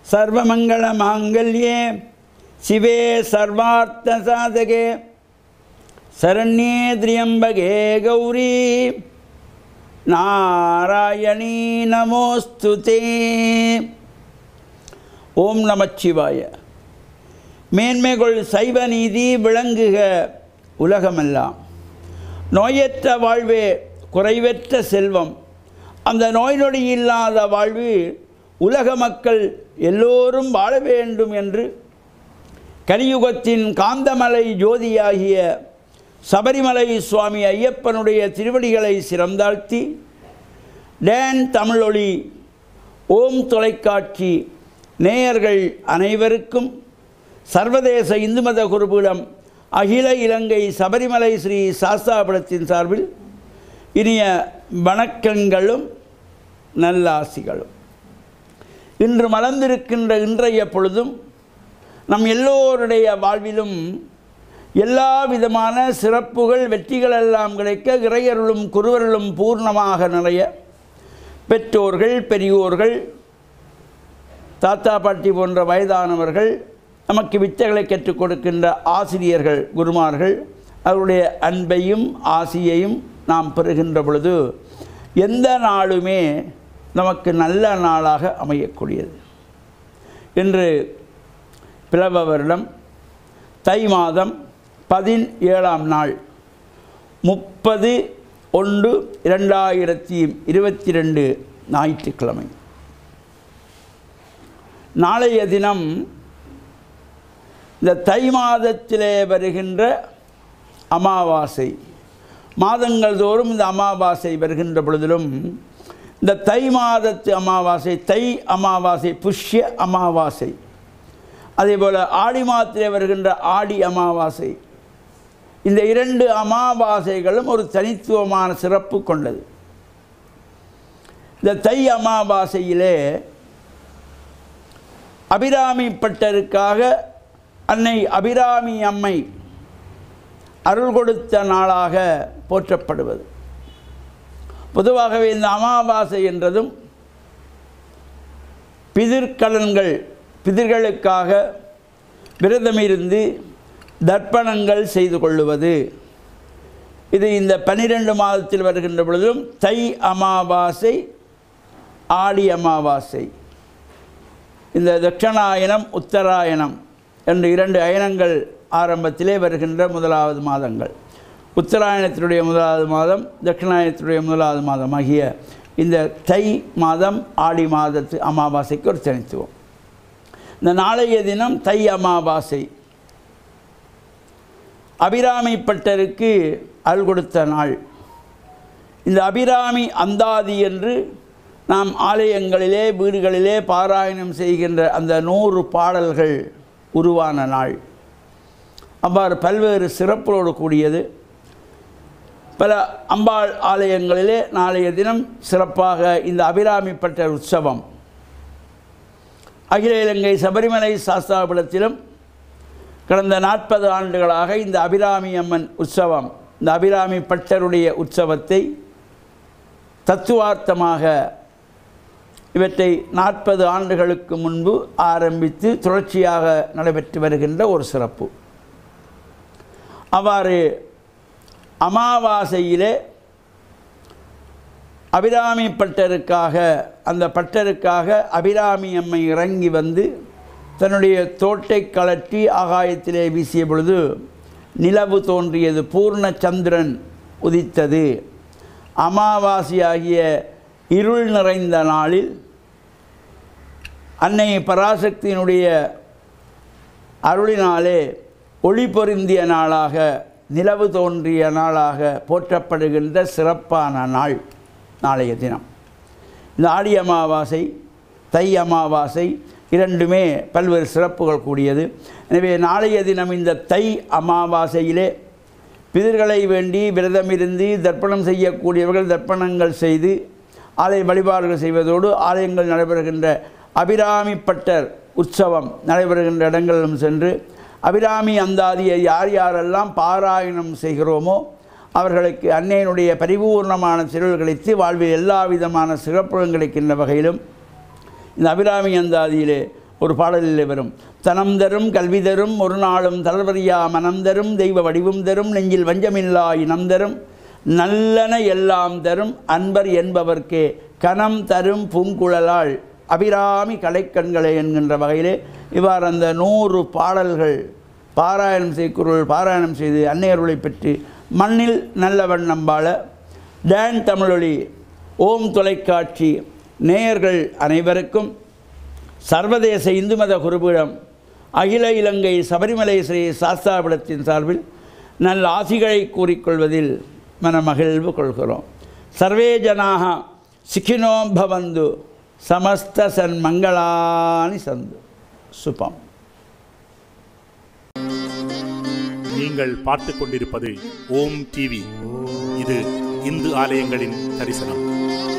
சர்வமங்களமாங்கல்யே சிவே சர்வார்த்த சாதகே சரண்யே திரியம்பகே கௌரி நாராயணீ நமோஸ்துதே ஓம் நமச்சிவாய மேன்மைகள் சைவ நீதி விளங்குக உலகமெல்லாம் நோயற்ற வாழ்வே குறைவற்ற செல்வம் அந்த நோய் நொடி இல்லாத வாழ்வு உலக மக்கள் எல்லோரும் வாழ வேண்டும் என்று கலியுகத்தின் காந்தமலை ஜோதியாகிய சபரிமலை சுவாமி ஐயப்பனுடைய திருவடிகளை சிறந்தாழ்த்தி டேன் தமிழொளி ஓம் தொலைக்காட்சி நேயர்கள் அனைவருக்கும் சர்வதேச இந்து மத குருபீடம் அகில இலங்கை சபரிமலை ஸ்ரீ சாஸ்தாபுரத்தின் சார்பில் இனிய வணக்கங்களும் நல்லாசிகளும் இன்று மலர்ந்திருக்கின்ற இன்றைய பொழுதும் நம் எல்லோருடைய வாழ்விலும் எல்லா விதமான சிறப்புகள் வெற்றிகள் எல்லாம் கிடைக்க இறையருளும் குருவருளும் பூர்ணமாக நிறைய பெற்றோர்கள் பெரியோர்கள் தாத்தா பாட்டி போன்ற வயதானவர்கள் நமக்கு வித்தைகளை கற்றுக் கொடுக்கின்ற ஆசிரியர்கள் குருமார்கள் அவருடைய அன்பையும் ஆசியையும் நாம் பெறுகின்ற பொழுது எந்த நாளுமே நமக்கு நல்ல நாளாக அமையக்கூடியது இன்று பிளவ வருடம் தை மாதம் பதினேழாம் நாள் முப்பது ஒன்று இரண்டாயிரத்தி இருபத்தி ரெண்டு ஞாயிற்றுக்கிழமை நாளைய தினம் இந்த தை மாதத்திலே வருகின்ற அமாவாசை மாதங்கள் தோறும் இந்த அமாவாசை வருகின்ற பொழுதிலும் இந்த தை மாதத்து அமாவாசை தை அமாவாசை புஷ்ய அமாவாசை அதே போல் ஆடி மாதத்திலே வருகின்ற ஆடி அமாவாசை இந்த இரண்டு அமாவாசைகளும் ஒரு தனித்துவமான சிறப்பு கொண்டது இந்த தை அமாவாசையிலே அபிராமி பட்டருக்காக அன்னை அபிராமி அம்மை அருள் கொடுத்த நாளாக போற்றப்படுவது பொதுவாகவே இந்த அமாவாசை என்றதும் பிதிர்கலன்கள் பிதிர்களுக்காக விரதமிருந்து தர்ப்பணங்கள் செய்து கொள்ளுவது இது இந்த பன்னிரெண்டு மாதத்தில் வருகின்ற பொழுதும் தை அமாவாசை ஆடி அமாவாசை இந்த தட்சணாயனம் உத்தராயணம் என்று இரண்டு அயனங்கள் ஆரம்பத்திலே வருகின்ற முதலாவது மாதங்கள் உத்தராயணத்தினுடைய முதலாவது மாதம் தட்சிணாயனத்தினுடைய முதலாவது மாதம் ஆகிய இந்த தை மாதம் ஆடி மாதத்து அமாவாசைக்கு ஒரு தனித்துவம் இந்த நாளைய தினம் தை அமாவாசை அபிராமி பட்டருக்கு அருள் கொடுத்த நாள் இந்த அபிராமி அந்தாதி என்று நாம் ஆலயங்களிலே வீடுகளிலே பாராயணம் செய்கின்ற அந்த நூறு பாடல்கள் உருவான நாள் அவ்வாறு பல்வேறு சிறப்போடு கூடியது பல அம்பாள் ஆலயங்களிலே நாளைய தினம் சிறப்பாக இந்த அபிராமி பட்டர் உற்சவம் அகில இலங்கை சபரிமலை சாஸ்தாபுரத்திலும் கடந்த நாற்பது ஆண்டுகளாக இந்த அபிராமி அம்மன் உற்சவம் இந்த அபிராமி பட்டருடைய உற்சவத்தை தத்துவார்த்தமாக இவற்றை நாற்பது ஆண்டுகளுக்கு முன்பு ஆரம்பித்து தொடர்ச்சியாக நடைபெற்று வருகின்ற ஒரு சிறப்பு அவ்வாறு அமாவாசையிலே அபிராமி பட்டருக்காக அந்த பட்டருக்காக அபிராமி அம்மை இறங்கி வந்து தன்னுடைய தோட்டை கலற்றி ஆகாயத்திலே வீசிய பொழுது நிலவு தோன்றியது பூர்ண சந்திரன் உதித்தது அமாவாசையாகிய இருள் நிறைந்த நாளில் அன்னை பராசக்தியினுடைய அருளினாலே ஒளி பொருந்திய நாளாக நிலவு தோன்றிய நாளாக போற்றப்படுகின்ற சிறப்பான நாள் நாளைய தினம் இந்த ஆடி அமாவாசை தை அமாவாசை இரண்டுமே பல்வேறு சிறப்புகள் கூடியது எனவே நாளைய தினம் இந்த தை அமாவாசையிலே பிதர்களை வேண்டி விரதமிருந்து தர்ப்பணம் செய்யக்கூடியவர்கள் தர்ப்பணங்கள் செய்து ஆலய வழிபாடுகள் செய்வதோடு ஆலயங்கள் நடைபெறுகின்ற அபிராமி பட்டர் உற்சவம் நடைபெறுகின்ற இடங்களிலும் சென்று அபிராமி அந்தாதியை யார் யாரெல்லாம் பாராயணம் செய்கிறோமோ அவர்களுக்கு அன்னையினுடைய பரிபூர்ணமான சிறல் கிடைத்து வாழ்வில் எல்லா விதமான சிறப்புகளும் கிடைக்கின்ற வகையிலும் இந்த அபிராமி அந்தாதியிலே ஒரு பாடலில் வரும் தனம் தரும் கல்வி தரும் ஒரு நாளும் தளர்வறியா மனம் தரும் தெய்வ வடிவம் தரும் நெஞ்சில் வஞ்சமில்லா இனம் தரும் நல்லன எல்லாம் தரும் அன்பர் என்பவர்க்கே கனம் தரும் பூங்குழலாள் அபிராமி கலைக்கண்களே என்கின்ற வகையிலே இவ்வாறு அந்த நூறு பாடல்கள் பாராயணம் செய்குருள் பாராயணம் செய்து அன்னையருளை பெற்று மண்ணில் நல்லவன் நம்பாள டேன் தமிழொலி ஓம் தொலைக்காட்சி நேயர்கள் அனைவருக்கும் சர்வதேச இந்து மத குருபீடம் அகில இலங்கை சபரிமலை ஸ்ரீ சாஸ்தாபீடத்தின் சார்பில் நல்ல ஆசிகளை கூறிக்கொள்வதில் மனமகிழ்வு கொள்கிறோம் சர்வே ஜனாக சிக்கினோ பவந்து சமஸ்த சன்மங்களானி சந்து சுபம் நீங்கள் பார்த்து கொண்டிருப்பது ஓம் டிவி இது இந்து ஆலயங்களின் தரிசனம்